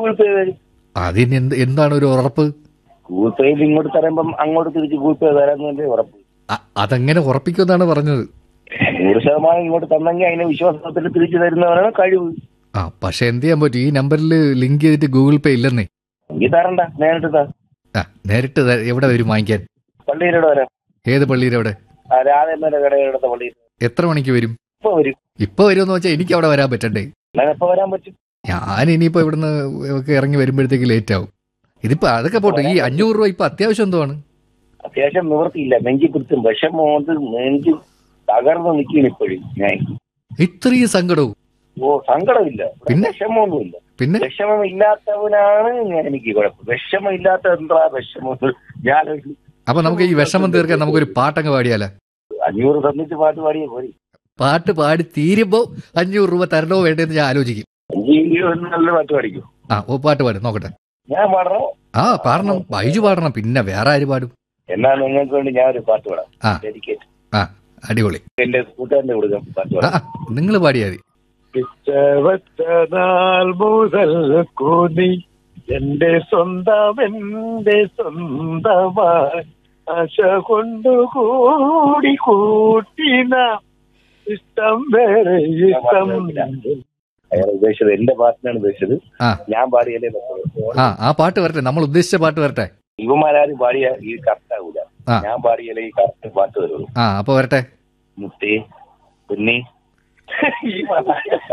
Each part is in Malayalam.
ഗൂഗിൾ പേ വരും അതിന് എന്ത് എന്താണ് ഒരു ഉറപ്പ് ഗൂഗിൾ പേയിൽ ഇങ്ങോട്ട് തരുമ്പം അങ്ങോട്ട് തിരിച്ച് ഗൂഗിൾ പേ തരാന്നതിന്റെ ഉറപ്പ് അ- അതെങ്ങനെ ഉറപ്പിക്കുമെന്നാണ് പറഞ്ഞത് നൂറ് ശതമാനം ഇങ്ങോട്ട് തന്നെങ്കിൽ അതിനെ വിശ്വാസത്തിൽ തിരിച്ചു തരുന്നവരാണ് കഴിവ് ആ പക്ഷെ എന്ത് ചെയ്യാൻ പറ്റും ഈ നമ്പറിൽ ലിങ്ക് ചെയ്തിട്ട് ഗൂഗിൾ പേ ഇല്ലെന്നേ ഈ തരണ്ട നേരിട്ട് താ ആ നേരിട്ട് ത- എവിടെ വരും വാങ്ങിക്കാൻ പള്ളിയിലൂടെ വരാം ഏത് പള്ളിയിൽ എവിടെ ആ രാധേമ്മയുടെ കടയുടെ പള്ളിയിൽ എത്ര മണിക്ക് വരും ഇപ്പൊ വരും ഇപ്പൊ വരുമെന്ന് വെച്ചാൽ എനിക്ക് അവിടെ വരാൻ പറ്റണ്ടേ ഞാൻ എപ്പോ വരാൻ പറ്റും ഞാൻ ഇനിയിപ്പോ ഇവിടുന്ന് ഒക്കെ ഇറങ്ങി വരുമ്പോഴത്തേക്ക് ലേറ്റ് ആവും ഇതിപ്പോ അതൊക്കെ പോട്ടെ ഈ അഞ്ഞൂറ് രൂപ ഇപ്പൊ അത്യാവശ്യം എന്തുവാണ് അത്യാവശ്യം നിവൃത്തിയില്ല നെഞ്ചി കുത്തും വിഷമം കൊണ്ട് നെഞ്ച് തകർന്ന് നിൽക്കുകയാണ് ഇപ്പോഴും ഞാൻ ഇത്രയും സങ്കടവും ഓ സങ്കടമില്ല ഇവിടെ പിന്നെ? വിഷമമൊന്നുമില്ല പിന്നെ വിഷമം ഇല്ലാത്തവനാണ് ഞാൻ എനിക്ക് കുഴപ്പം വിഷമം ഇല്ലാത്ത എന്താ വിഷമം ഞാൻ ഒരു അപ്പൊ നമുക്ക് ഈ വിഷമം തീർക്കാൻ നമുക്കൊരു പാട്ടങ്ങ് പാടിയാലോ അഞ്ഞൂറ് തന്നിട്ട് പാട്ട് പാടിയ പോരി പാട്ട് പാടി തീരുമ്പോ അഞ്ഞൂറ് രൂപ തരണോ വേണ്ടെന്ന് ഞാൻ ആലോചിക്കും അഞ്ച് നല്ല പാട്ട് പാടിക്കും ആ ഓ പാട്ട് പാടും നോക്കട്ടെ ഞാൻ പാടണോ ആ പാടണം ബൈജു പാടണം പിന്നെ വേറെ ആര് പാടും എന്നാ നിങ്ങൾക്ക് വേണ്ടി ഞാൻ ഒരു പാട്ട് പാടാം ആ. ഡെഡിക്കേറ്റ് ആ അടിപൊളി എന്റെ കൂട്ടുകാരന്റെ കൊടുക്കാം പാട്ട് ആ പാടാം നിങ്ങൾ പാടിയാ മതി പിച്ചവച്ച നാൾ മുതൽ കൂടി എന്റെ സ്വന്തം എന്റെ സ്വന്തമായി ആശ കൊണ്ട് കൂടി കൂട്ടിന ഇഷ്ടം വേറെ ഇഷ്ടം അയാൾ ഉദ്ദേശിച്ചത് എന്റെ പാട്ടിനാണ് ഉദ്ദേശിച്ചത് ആ ഞാൻ പാടിയല്ലേ പറ്റുള്ളൂ. ആ ആ പാട്ട് വരട്ടെ നമ്മൾ ഉദ്ദേശിച്ച പാട്ട് വരട്ടെ ഇവന്മാരും പാടിയ ഈ കറക്റ്റ് ആകൂല ആ. ഞാൻ പാടിയാലേ ഈ കറക്റ്റ് പാട്ട് വരുള്ളൂ ആ അപ്പൊ വരട്ടെ മുത്തേ കുന്നി ഈ പാട്ട്.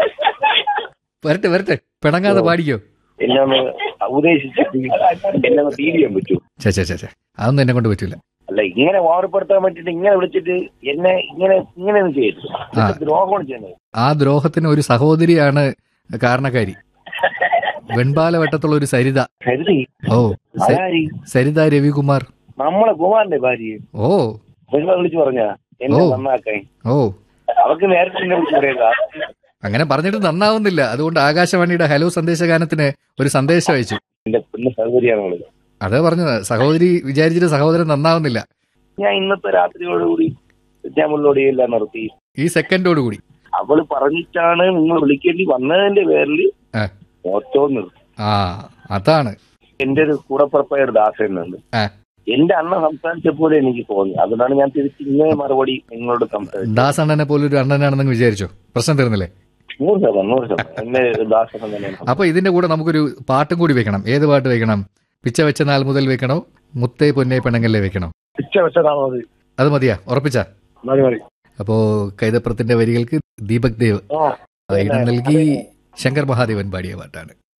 വരട്ടെ വരട്ടെ പിണങ്ങാതെ പാടിക്കോ എന്നെ ഒന്ന് ഉപദേശിച്ചിട്ട് എന്നെ ഒന്ന് ഫീൽ ചെയ്യാൻ പറ്റൂ ചേ ചേ ചേ ചേ അതൊന്നും എന്നെ കൊണ്ട് പറ്റൂല അല്ല ഇങ്ങനെ ഓർപ്പെടുത്താൻ പറ്റിട്ട് ഇങ്ങനെ വിളിച്ചിട്ട് എന്നെ ഇങ്ങനെ ഇങ്ങനെ ഒന്നും ചെയ്യരുത് ആ. ഇതൊക്കെ ദ്രോഹമാണ് ചെയ്യുന്നത് ആ ദ്രോഹത്തിന് ഒരു സഹോദരിയാണ് കാരണക്കാരി വെൺപാലവട്ടത്തുള്ള ഒരു സരിത കരുതി ഓ സ- ആരി സരിത രവികുമാർ നമ്മളെ കുമാറിന്റെ ഭാര്യ ഓ നിങ്ങൾ വിളിച്ചു പറഞ്ഞ എന്നെ ഓ. നന്നാക്കാൻ ഓ അവർക്ക് നേരത്തെ എന്നെ വിളിച്ചു പറയാ അങ്ങനെ പറഞ്ഞിട്ട് നന്നാവുന്നില്ല അതുകൊണ്ട് ആകാശവാണിയുടെ ഹലോ സന്ദേശഗാനത്തിന് ഒരു സന്ദേശം അയച്ചു എന്റെ പൊന്ന് സൗകര്യമാണ് അവള് അതേ പറഞ്ഞത് സഹോദരി വിചാരിച്ചിട്ട് സഹോദരൻ നന്നാവുന്നില്ല ഞാൻ ഇന്നത്തെ രാത്രിയോടുകൂടി ഞാൻ മുള്ളോടി എല്ലാം നിർത്തി ഈ സെക്കൻഡോട് കൂടി അവള് പറഞ്ഞിട്ടാണ് നിങ്ങൾ വിളിക്കേണ്ടി വന്നതിന്റെ പേരിൽ ആ. ഓട്ടോ നിർത്തി ആ അതാണ് എന്റെ ഒരു കൂടപ്പുറപ്പായ ഒരു ദാസനുണ്ട് ആ. എന്റെ അണ്ണൻ സംസാരിച്ചപ്പോലെ എനിക്ക് തോന്നി അതുകൊണ്ടാണ് ഞാൻ തിരിച്ച് ഇങ്ങനെ മറുപടി നിങ്ങളോട് സംസാരിച്ചത് ദാസണ്ണനെ പോലൊരു അണ്ണനാണെന്ന് വിചാരിച്ചോ പ്രശ്നം തീർന്നില്ലേ നൂറ് ശതമാനം നൂറ് ശതമാനം എന്നെ ദാസൻ തന്നെയാണ് അപ്പൊ ഇതിന്റെ കൂടെ നമുക്കൊരു പാട്ടും കൂടി വെക്കണം ഏത് പാട്ട് വെക്കണം പിച്ച വെച്ച നാൾ മുതൽ വെക്കണോ മുത്തേ പൊന്നേ പെണ്ണങ്ങല്ലേ വെക്കണോ പിച്ച വെച്ചതാണോ അത് അത് മതിയാ ഉറപ്പിച്ച മതി മതി അപ്പോ കൈതപ്രത്തിന്റെ വരികൾക്ക് ദീപക് ദേവ് ആ ഈണം നൽകി ശങ്കർ മഹാദേവൻ പാടിയ പാട്ടാണ്